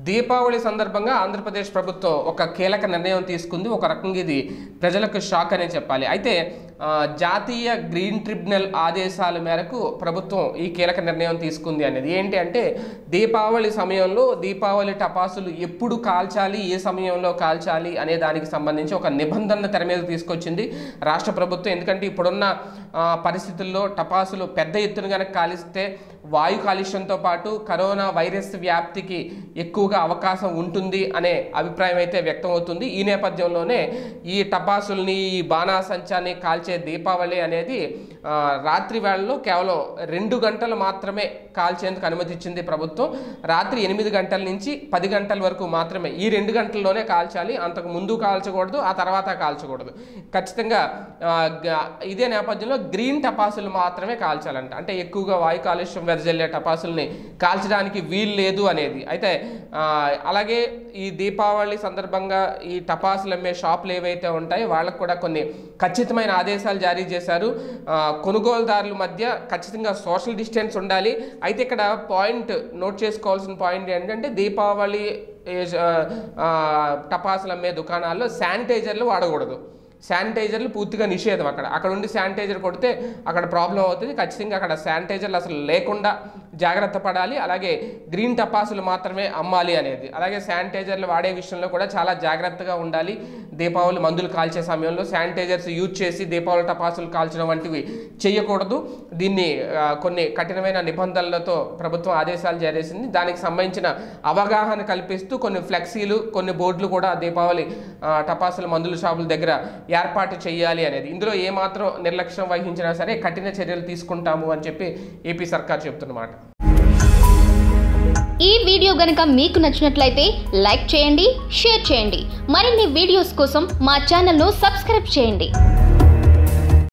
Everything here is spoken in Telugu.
దీపావళి సందర్భంగా ఆంధ్రప్రదేశ్ ప్రభుత్వం ఒక కీలక నిర్ణయం తీసుకుంది ఒక రకంగా ఇది ప్రజలకు షాక్ అనే చెప్పాలి అయితే ఆ, జాతీయ గ్రీన్ ట్రిబ్యునల్ ఆదేశాల మేరకు ప్రభుత్వం ఈ కీలక నిర్ణయం తీసుకుంది అనేది ఏంటి అంటే దీపావళి సమయంలో దీపావళి టపాసులు ఎప్పుడు కాల్చాలి ఏ సమయంలో కాల్చాలి అనే దానికి సంబంధించి ఒక నిబంధన తెర మీద తీసుకొచ్చింది రాష్ట్ర ప్రభుత్వం ఎందుకంటే ఇప్పుడున్న ఆ, పరిస్థితుల్లో టపాసులు పెద్ద ఎత్తున కనుక కాలిస్తే వాయు కాలుష్యంతో పాటు కరోనా వైరస్ వ్యాప్తికి ఎక్కువగా అవకాశం ఉంటుంది అనే అభిప్రాయం అయితే వ్యక్తం అవుతుంది ఈ నేపథ్యంలోనే ఈ టపాసుల్ని ఈ బాణాసంచాన్ని కాల్చే దీపావళి అనేది ఆ, రాత్రి వేళల్లో కేవలం రెండు గంటలు మాత్రమే కాల్చేందుకు అనుమతి ఇచ్చింది ప్రభుత్వం రాత్రి ఎనిమిది గంటల నుంచి పది గంటల వరకు మాత్రమే ఈ రెండు గంటల్లోనే కాల్చాలి అంతకు ముందు కాల్చకూడదు ఆ తర్వాత కాల్చకూడదు ఖచ్చితంగా ఆ, గ- ఇదే నేపథ్యంలో గ్రీన్ టపాసులు మాత్రమే కాల్చాలంట అంటే ఎక్కువగా వాయు కాలుష్యం వెదజల్లే టపాసుల్ని కాల్చడానికి వీలు లేదు అనేది అయితే ఆ, అలాగే ఈ దీపావళి సందర్భంగా ఈ టపాసులు అమ్మే షాపులు ఏవైతే ఉంటాయో వాళ్ళకు కూడా కొన్ని ఖచ్చితమైన ఆదేశాలు జారీ చేశారు ఆ, కొనుగోలుదారుల మధ్య ఖచ్చితంగా సోషల్ డిస్టెన్స్ ఉండాలి అయితే ఇక్కడ పాయింట్ నోట్ చేసుకోవాల్సిన పాయింట్ ఏంటంటే దీపావళి ఏ- ఆ, టపాసులు అమ్మే దుకాణాల్లో శానిటైజర్లు వాడకూడదు శానిటైజర్లు పూర్తిగా నిషేధం అక్కడ అక్కడ ఉండి శానిటైజర్ కొడితే అక్కడ ప్రాబ్లం అవుతుంది ఖచ్చితంగా అక్కడ శానిటైజర్లు అసలు లేకుండా జాగ్రత్త పడాలి అలాగే గ్రీన్ టపాసులు మాత్రమే అమ్మాలి అనేది అలాగే శానిటైజర్లు వాడే విషయంలో కూడా చాలా జాగ్రత్తగా ఉండాలి దీపావళి మందులు కాల్చే సమయంలో శానిటైజర్స్ యూజ్ చేసి దీపావళి టపాసులు కాల్చడం వంటివి చేయకూడదు దీన్ని ఆ, కొన్ని కఠినమైన నిబంధనలతో ప్రభుత్వం ఆదేశాలు జారీ చేసింది దానికి సంబంధించిన అవగాహన కల్పిస్తూ కొన్ని ఫ్లెక్సీలు కొన్ని బోర్డులు కూడా దీపావళి ఆ, టపాసుల మందుల షాపుల దగ్గర ఏర్పాటు చేయాలి అనేది ఇందులో ఏమాత్రం నిర్లక్ష్యం వహించినా సరే కఠిన చర్యలు తీసుకుంటాము అని చెప్పి ఏపీ సర్కార్ చెప్తున్నమాట ఈ వీడియో గనుక మీకు నచ్చినట్లయితే లైక్ చేయండి షేర్ చేయండి మరిన్ని వీడియోస్ కోసం మా ఛానల్ను సబ్స్క్రైబ్ చేయండి